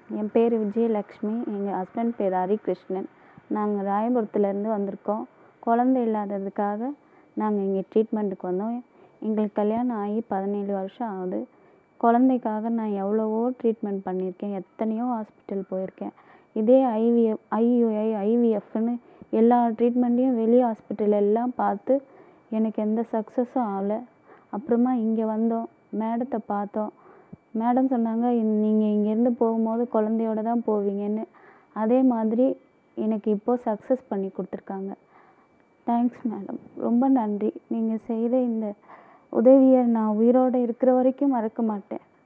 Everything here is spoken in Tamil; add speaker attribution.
Speaker 1: என் பேர் விஜயலக்ஷ்மி எங்கள் ஹஸ்பண்ட் பேர் ஹரிகிருஷ்ணன் நாங்கள் ராயபுரத்துலேருந்து வந்திருக்கோம் குழந்தை இல்லாததுக்காக நாங்கள் இங்கே ட்ரீட்மெண்ட்டுக்கு வந்தோம் எங்களுக்கு கல்யாணம் ஆகி பதினேழு வருஷம் ஆகுது குழந்தைக்காக நான் எவ்வளவோ ட்ரீட்மெண்ட் பண்ணியிருக்கேன் எத்தனையோ ஹாஸ்பிட்டல் போயிருக்கேன் இதே ஐவிஎஃப் ஐயுஐ ஐவிஎஃப்னு எல்லா ட்ரீட்மெண்ட்டையும் வெளி ஹாஸ்பிட்டல் எல்லாம் பார்த்து எனக்கு எந்த சக்ஸஸும் ஆகலை அப்புறமா இங்கே வந்தோம் மேடத்தை பார்த்தோம் மேடம் சொன்னாங்க நீங்கள் இங்கேருந்து போகும்போது குழந்தையோட தான் போவீங்கன்னு அதே மாதிரி எனக்கு இப்போது சக்ஸஸ் பண்ணி கொடுத்துருக்காங்க தேங்க்ஸ் மேடம் ரொம்ப நன்றி நீங்கள் செய்த இந்த உதவியை நான் உயிரோடு இருக்கிற வரைக்கும் மறக்க மாட்டேன்